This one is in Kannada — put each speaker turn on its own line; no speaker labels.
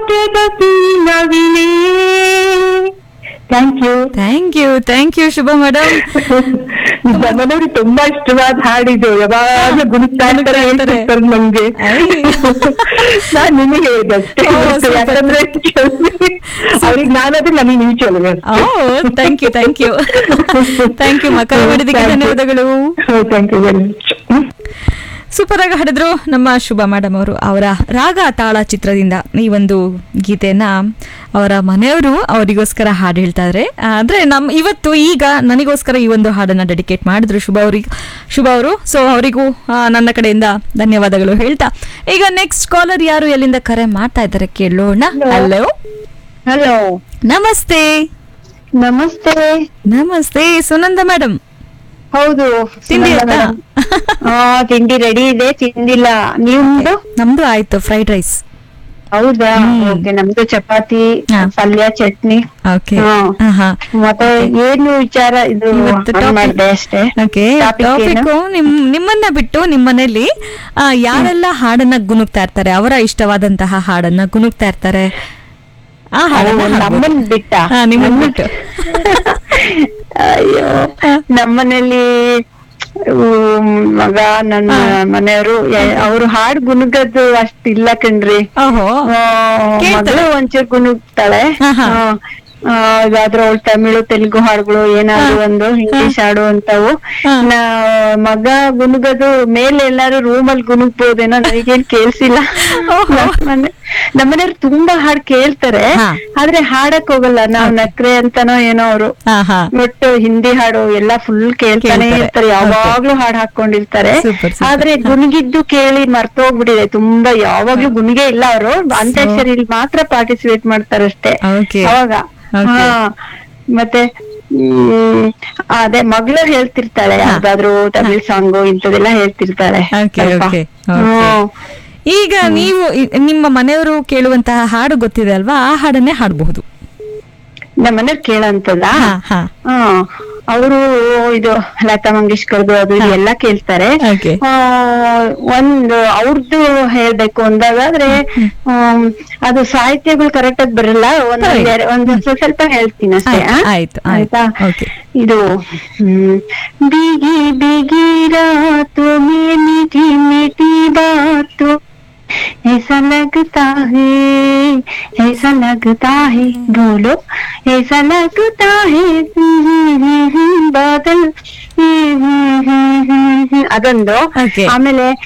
ಭಾಗ್ಯದ ನವಿಲೇ thank you
thank you thank you Shubha madam
ನಮ್ಮನವ್ರಿಗೆ ತುಂಬಾ ಇಷ್ಟವಾದ ಹಾಡಿದು ಯಾವಾಗ ಗುಣಿಸ್ತಾ ಇರ್ತಾರೆ
ಗುಣಿಸ್ತಾ ಇರ್ತಾರೆ.
ಹೇಳ್ತಿರ್ತಾರೆ ನಮ್ಗೆ
ಐ.
ನಾನ್ ನಿಮಗೆ ಹೇಳಿದೆ ಅಷ್ಟೇ
ಓ, super.
ಯಾಕಂದ್ರೆ ಅವ್ರಿಗೆ ನಾನದು ನನಗೆ ನೀವು ಚಲೋ
oh thank you thank you thank you ಮಕ್ಕಳು ಮಾಡಿದ್ದಕ್ಕೆ ಧನ್ಯವಾದಗಳು
thank you very much
super ಆಗಿ ಹಾಡಿದ್ರು ನಮ್ಮ ಶುಭ ಮೇಡಮ್ ಅವರು ಅವರ ರಾಗ ತಾಳ ಚಿತ್ರದಿಂದ ಈ ಒಂದು ಗೀತೆನ ಅವರ ಮನೆಯವರು ಅವರಿಗೋಸ್ಕರ ಹಾಡು ಹೇಳ್ತಾ ಇದ್ರೆ ಆದ್ರೆ ನಮ್ ಇವತ್ತು ಈಗ ನನಗೋಸ್ಕರ ಈ ಒಂದು ಹಾಡನ್ನ ಡೆಡಿಕೇಟ್ ಮಾಡಿದ್ರು ಶುಭ ಅವ್ರಿಗೆ ಶುಭ ಅವರು ಸೊ ಅವರಿಗೂ ಆ, ನನ್ನ ಕಡೆಯಿಂದ ಧನ್ಯವಾದಗಳು ಹೇಳ್ತಾ ಈಗ ನೆಕ್ಸ್ಟ್ ಕಾಲರ್ ಯಾರು ಎಲ್ಲಿಂದ ಕರೆ ಮಾಡ್ತಾ ಇದ್ದಾರೆ ಕೇಳೋಣ ಹಲೋ
ಹಲೋ
ನಮಸ್ತೆ
ನಮಸ್ತೆ
ನಮಸ್ತೆ ಸುನಂದ ಮೇಡಮ್
ಹೌದು
ತಿಂಡಿ
ಸುನಂದ
ಆಯ್ತಾ?
madam. ಹಾ ತಿಂಡಿ ರೆಡಿ ಇದೆ ತಿಂದಿಲ್ಲ ನಿಮ್ದು
ನಮ್ದು ಆಯ್ತು ಫ್ರೈಡ್ ರೈಸ್
ಹೌದಾ
ಹ್ಮ್.
ಓಕೆ ನಮ್ದು ಚಪಾತಿ
ಹಾ.
ಪಲ್ಯ ಚಟ್ನಿ
ಓಕೆ
ಹಾ.
ಹಾ
ಮತ್ತೆ ಏನು ವಿಚಾರ ಇದು
ಇವತ್ತು
on
topic-
ಮಾಡ್ದೆ ಅಷ್ಟೇ
ಓಕೆ
Topic ಏನು?
ಟಾಪಿಕ್ ನಿಮ್ ನಿಮ್ಮನ್ನ ಬಿಟ್ಟು ನಿಮ್ಮ ಮನೇಲಿ ಆ, ಯಾರೆಲ್ಲ ಹಾಡನ್ನ ಗುನುಗ್ತಾ ಇರ್ತಾರೆ ಅವರ ಇಷ್ಟವಾದಂತಹ ಹಾಡನ್ನ ಗುನುಗ್ತಾ ಇರ್ತಾರೆ ಆ ಹಾಡನ್ನ
ಅವ್ರು
ಹಾಡ್ಬೋದು.
ನಮ್ಮನ್ ಬಿಟ್ಟ
ಹಾ, ನಿಮ್ಮನ್ ಬಿಟ್ಟು
ಅಯ್ಯೋ ನಮ್ಮನೇಲಿ ಉಮ್, ಮಗ ನನ್ನ ಮನೆಯವರು ಅವ್ರು ಹಾಡ್ ಗುನುಗದ್ದು ಅಷ್ಟ್ ಇಲ್ಲ ಕಣ್ರಿ
ಓಹೋ
ಆ,
ಕೇಳ್ತಾರೆ.
ಮಗಳು ಒಂಚೂರು ಗುನುಗ್ತಾಳೆ
ಹಾ, ಹಾ.
ಆ, ಆ, ಇದಾದ್ರೆ ಅವಳು ತಮಿಳು ತೆಲುಗು ಹಾಡುಗಳು ಏನಾದ್ರು
ಹಾ.
ಒಂದು ಇಂಗ್ಲಿಷ್ ಹಾಡು ಅಂತವು
ಹಾ.
ನಾ ಮಗ ಗುನುಗದು ಮೇಲೆ ಎಲ್ಲಾರು ರೂಮಲ್ಲಿ ಗುನುಗ್ಬೋದೇನೋ ನನಗೇನ್ ಕೇಳ್ಸಿಲ್ಲ
ಓಹೋ.
ನಮ್ಮನೆ- ನಮ್ಮನೆಯವ್ರು ತುಂಬಾ ಹಾಡ್ ಕೇಳ್ತಾರೆ
ಹಾ.
ಆದ್ರೆ ಹಾಡಕ್ ಹೋಗಲ್ಲ ನಾವ್ ನಕ್ರೆ ಅಂತಾನೋ ಏನೋ ಅವರು
ಹಾ ಹಾ
ಒಟ್ಟು ಹಿಂದಿ ಹಾಡು ಎಲ್ಲ ಫುಲ್ ಕೇಳ್ತಾನೆ
ಕೇಳ್ತಾರೆ.
ಇರ್ತಾರೆ ಯಾವಾಗ್ಲೂ ಹಾಡ್ ಹಾಕೊಂಡಿರ್ತಾರೆ
Super, super.
ಆದ್ರೆ ಗುಣಿಗಿದ್ದು ಕೇಳಿ ಮರ್ತೋಗ್ಬಿಟ್ಟಿದೆ ತುಂಬಾ ಯಾವಾಗ್ಲೂ ಗುಣಿಗೆ ಇಲ್ಲ ಅವರು ಅಂತ್ಯಾಕ್ಷರಿಲಿ ಮಾತ್ರ ಪಾರ್ಟಿಸಿಪೇಟ್ ಮಾಡ್ತಾರಷ್ಟೇ
Okay.
ಅವಾಗ
Okay.
ಹಾ ಮತ್ತೆ ಹ್ಮ್, ಅದೇ ಮಗಳು ಹೇಳ್ತಿರ್ತಾಳೆ ಯಾವ್ದಾದ್ರು ತಮಿಳ್ ಸಾಂಗು ಇಂಥದೆಲ್ಲ ಹೇಳ್ತಿರ್ತಾಳೆ
Okay,
ಸ್ವಲ್ಪ.
okay, okay.
ಹ್ಮ್.
ಈಗ ನೀವು ಇ- ನಿಮ್ಮ ಮನೆಯವರು ಕೇಳುವಂತಹ ಹಾಡು ಗೊತ್ತಿದೆ ಅಲ್ವಾ ಆ ಹಾಡನ್ನೇ ಹಾಡಬಹುದು
ನಮ್ಮನೆಯವ್ರ್ ಕೇಳಂತದ
ಹಾ ಹಾ
ಹಾ ಅವರು ಇದು ಲತಾ ಮಂಗೇಶ್ಕರ್ದು ಅದು ಇದು ಎಲ್ಲ ಕೇಳ್ತಾರೆ
Okay.
ಆ, ಒಂದು ಅವ್ರದ್ದು ಹೇಳ್ಬೇಕು ಅಂದಾಗಾದ್ರೆ ಆಮ್, ಅದು ಸಾಹಿತ್ಯಗಳು ಕರೆಕ್ಟ್ ಆಗಿ ಬರಲ್ಲ ಒಂದ್
ಪರವಾಗಿಲ್ಲ.
ಎರ- ಒಂದ್ ಸ್ವಲ್ಪ ಸ್ವಲ್ಪ ಹೇಳ್ತೀನಿ ಅಷ್ಟೇ
ಆಯ್ತು,
ಆ?
ಆಯ್ತು, ಆಯ್ತು.
ಆಯ್ತಾ
Okay.
ಇದು ಹ್ಮ್ ಬಿಗಿ ಬಿಗಿ ರಾತು ಮೇ मीठी मीठी बातों ऐसा लगता है ऐसा लगता है बोलो ऐसा लगता है ಬಾದಲ್ ಅದೊಂದು
Okay.
ಆಮೇಲೆ